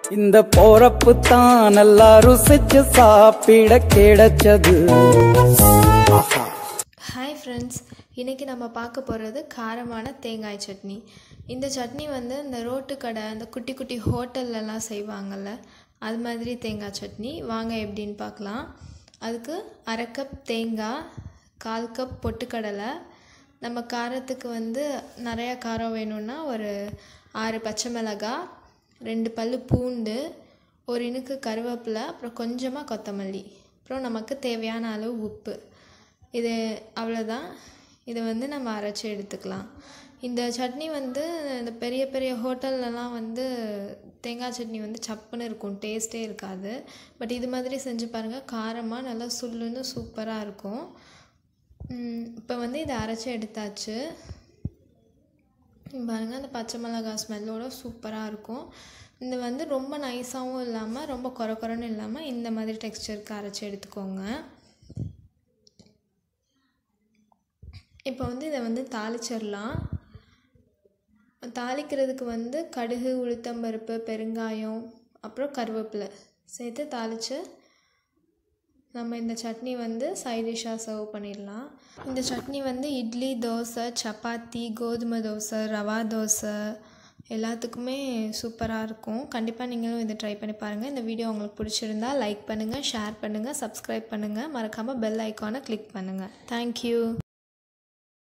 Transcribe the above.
இந்த போறப்பு தான் நல்லா ருசிச்சு சாப்பிட கிடைச்சது ஆஹா ஹாய் ஃப்ரெண்ட்ஸ் இன்றைக்கி நம்ம பார்க்க போகிறது காரமான தேங்காய் சட்னி இந்த சட்னி வந்து இந்த ரோட்டு கடை அந்த குட்டி குட்டி ஹோட்டல்லலாம் செய்வாங்கள்ல அது மாதிரி தேங்காய் சட்னி வாங்க எப்படின்னு பார்க்கலாம் அதுக்கு அரை கப் தேங்காய் கால் கப் பொட்டுக்கடலை நம்ம காரத்துக்கு வந்து நிறையா காரம் வேணும்னா ஒரு ஆறு பச்சை மிளகாய் ரெண்டு பல் பூண்டு ஒரு இனுக்கு கருவேப்பிலை அப்புறம் கொஞ்சமாக கொத்தமல்லி அப்புறம் நமக்கு தேவையான அளவு உப்பு இது அவ்வளோதான் இதை வந்து நம்ம அரைச்சி எடுத்துக்கலாம் இந்த சட்னி வந்து இந்த பெரிய பெரிய ஹோட்டல்லலாம் வந்து தேங்காய் சட்னி வந்து சப்புன்னு இருக்கும் டேஸ்ட்டே இருக்காது பட் இது மாதிரி செஞ்சு பாருங்கள் காரமாக நல்லா சுல்லுன்னு சூப்பராக இருக்கும் இப்போ வந்து இதை அரைச்சி எடுத்தாச்சு பாருங்கள் அந்த பச்சை மிளகாய் ஸ்மெல்லோட சூப்பராக இருக்கும் இது வந்து ரொம்ப நைஸாகவும் இல்லாமல் ரொம்ப குறை குறைன்னு இல்லாமல் இந்த மாதிரி டெக்ஸ்டருக்கு அரைச்சி எடுத்துக்கோங்க இப்போ வந்து இதை வந்து தாளிச்சிடலாம் தாளிக்கிறதுக்கு வந்து கடுகு உளுத்தம்பருப்பு பெருங்காயம் அப்புறம் கருவேப்பிலை சேர்த்து தாளித்து நம்ம இந்த சட்னி வந்து சைட் டிஷ்ஷாக சர்வ் பண்ணிடலாம் இந்த சட்னி வந்து இட்லி தோசை சப்பாத்தி கோதுமை தோசை ரவா தோசை எல்லாத்துக்குமே சூப்பராக இருக்கும் கண்டிப்பாக நீங்களும் இதை ட்ரை பண்ணி பாருங்கள் இந்த வீடியோ உங்களுக்கு பிடிச்சிருந்தா லைக் பண்ணுங்கள் ஷேர் பண்ணுங்கள் சப்ஸ்கிரைப் பண்ணுங்கள் மறக்காமல் பெல் ஐக்கானை கிளிக் பண்ணுங்கள் தேங்க்யூ